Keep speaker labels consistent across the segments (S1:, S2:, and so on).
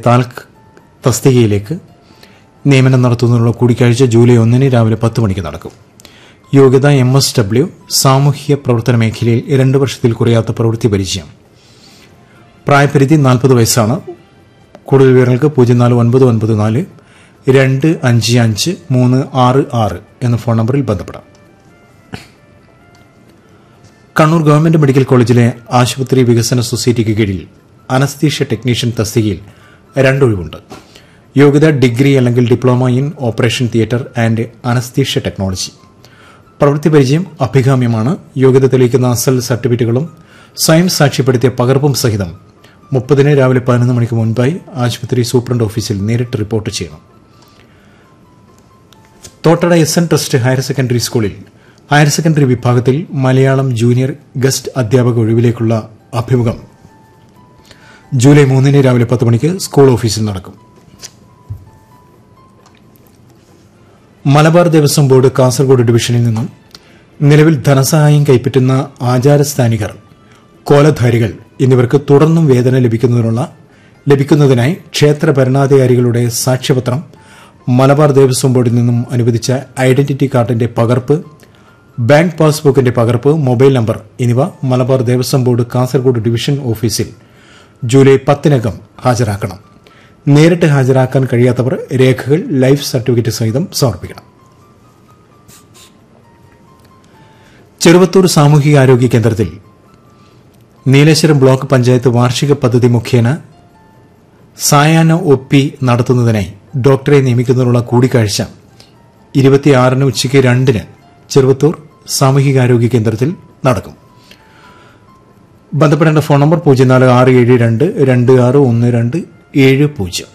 S1: താൽക്ക് തസ്തികയിലേക്ക് നിയമനം നടത്തുന്നതിനുള്ള കൂടിക്കാഴ്ച ജൂലൈ ഒന്നിന് രാവിലെ പത്ത് മണിക്ക് നടക്കും യോഗ്യത എം എസ് ഡബ്ല്യു സാമൂഹ്യ പ്രവർത്തന മേഖലയിൽ രണ്ട് വർഷത്തിൽ കുറയാത്ത പ്രവൃത്തി പരിചയം പ്രായപരിധി നാൽപ്പത് വയസ്സാണ് കൂടുതൽ വിവരങ്ങൾക്ക് പൂജ്യം നാല് ഒൻപത് ഒൻപത് നാല് രണ്ട് അഞ്ച് അഞ്ച് മൂന്ന് ആറ് ആറ് എന്ന ഫോൺ നമ്പറിൽ ബന്ധപ്പെടാം കണ്ണൂർ ഗവൺമെന്റ് മെഡിക്കൽ കോളേജിലെ ആശുപത്രി വികസന സൊസൈറ്റിക്ക് കീഴിൽ അനസ്തീഷ്യ ടെക്നീഷ്യൻ തസ്തികയിൽ രണ്ടൊഴിവുണ്ട് യോഗ്യത ഡിഗ്രി അല്ലെങ്കിൽ diploma in operation theatre and anaesthesia technology പ്രവൃത്തി പരിചയം അഭികാമ്യമാണ് യോഗ്യത തെളിയിക്കുന്ന അസൽ സർട്ടിഫിക്കറ്റുകളും സ്വയം സാക്ഷ്യപ്പെടുത്തിയ പകർപ്പും സഹിതം മുപ്പതിന് രാവിലെ പതിനൊന്ന് മണിക്ക് മുൻപായി ആശുപത്രി സൂപ്രണ്ട് ഓഫീസിൽ നേരിട്ട് റിപ്പോർട്ട് ചെയ്യണം Thottada S N trust higher secondary സ്കൂളിൽ ഹയർ സെക്കൻഡറി വിഭാഗത്തിൽ മലയാളം ജൂനിയർ ഗസ്റ്റ് അധ്യാപക ഒഴിവിലേക്കുള്ള അഭിമുഖം ജൂലൈ മൂന്നിന് രാവിലെ പത്ത് മണിക്ക് സ്കൂൾ ഓഫീസിൽ നടക്കും മലബാർ ദേവസ്വം ബോർഡ് കാസർഗോഡ് ഡിവിഷനിൽ നിന്നും നിലവിൽ ധനസഹായം കൈപ്പറ്റുന്ന ആചാരസ്ഥാനികർ കോലധാരികൾ എന്നിവർക്ക് തുടർന്നും വേതനം ലഭിക്കുന്നതിനുള്ള ലഭിക്കുന്നതിനായി ക്ഷേത്ര ഭരണാധികാരികളുടെ സാക്ഷ്യപത്രം മലബാർ ദേവസ്വം ബോർഡിൽ നിന്നും അനുവദിച്ച ഐഡന്റിറ്റി കാർഡിന്റെ പകർപ്പ് ബാങ്ക് പാസ്ബുക്കിന്റെ പകർപ്പ് മൊബൈൽ നമ്പർ എന്നിവ മലബാർ ദേവസ്വം ബോർഡ് കാസർഗോഡ് ഡിവിഷൻ ഓഫീസിൽ ജൂലൈ പത്തിനകം ഹാജരാക്കണം നേരിട്ട് ഹാജരാക്കാൻ കഴിയാത്തവർ രേഖകൾ ലൈഫ് സർട്ടിഫിക്കറ്റ് സഹിതം സമർപ്പിക്കണം ചെറുവത്തൂർ സാമൂഹികാരോഗ്യ കേന്ദ്രത്തിൽ നീലേശ്വരം ബ്ലോക്ക് പഞ്ചായത്ത് വാർഷിക പദ്ധതി മുഖേന സായാഹ്ന ഒ പി നടത്തുന്നതിനായി ഡോക്ടറെ നിയമിക്കുന്നതിനുള്ള കൂടിക്കാഴ്ച ഇരുപത്തിയാറിന് ഉച്ചയ്ക്ക് രണ്ടിന് ചെറുവത്തൂർ സാമൂഹികാരോഗ്യ കേന്ദ്രത്തിൽ നടക്കും ബന്ധപ്പെടേണ്ട ഫോൺ നമ്പർ പൂജ്യം നാല് ആറ് ഏഴ് രണ്ട് രണ്ട് ആറ് ഒന്ന് രണ്ട് ഏഴ് പൂജ്യം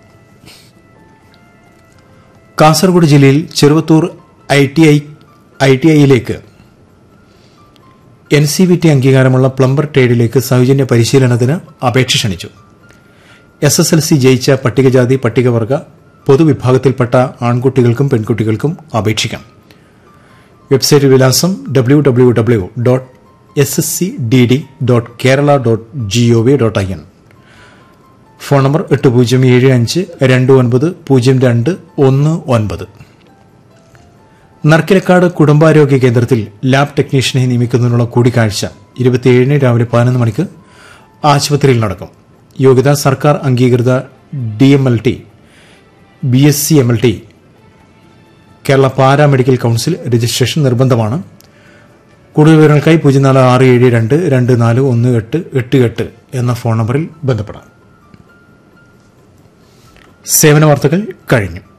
S1: കാസർഗോഡ് ജില്ലയിൽ Cheruvathur I T I I T ഐയിലേക്ക് എൻ സി വി ടി അംഗീകാരമുള്ള പ്ലംബർ ട്രേഡിലേക്ക് സൗജന്യ പരിശീലനത്തിന് അപേക്ഷ ക്ഷണിച്ചു എസ് എസ് എൽ സി ജയിച്ച പട്ടികജാതി പട്ടികവർഗ പൊതുവിഭാഗത്തിൽപ്പെട്ട ആൺകുട്ടികൾക്കും പെൺകുട്ടികൾക്കും അപേക്ഷിക്കാം വെബ്സൈറ്റ് വിലാസം W W W dot S S C D D dot Kerala dot G O V dot I N phone number എട്ട് പൂജ്യം ഏഴ് അഞ്ച് രണ്ട് ഒൻപത് പൂജ്യം രണ്ട് ഒന്ന് ഒൻപത് നർക്കിലക്കാട് കുടുംബാരോഗ്യ കേന്ദ്രത്തിൽ ലാബ് ടെക്നീഷ്യനെ നിയമിക്കുന്നതിനുള്ള കൂടിക്കാഴ്ച ഇരുപത്തിയേഴിന് രാവിലെ പതിനൊന്ന് മണിക്ക് ആശുപത്രിയിൽ നടക്കും യോഗ്യത സർക്കാർ അംഗീകൃത D M L T B S C M L T Kerala paramedical council registration നിർബന്ധമാണ് കൂടുതൽ വിവരങ്ങൾക്കായി പൂജ്യം നാല് ആറ് ഏഴ് രണ്ട് രണ്ട് നാല് ഒന്ന് എട്ട് എട്ട് എട്ട് എന്ന ഫോൺ നമ്പറിൽ ബന്ധപ്പെടാം സേവന വാർത്തകൾ കഴിഞ്ഞു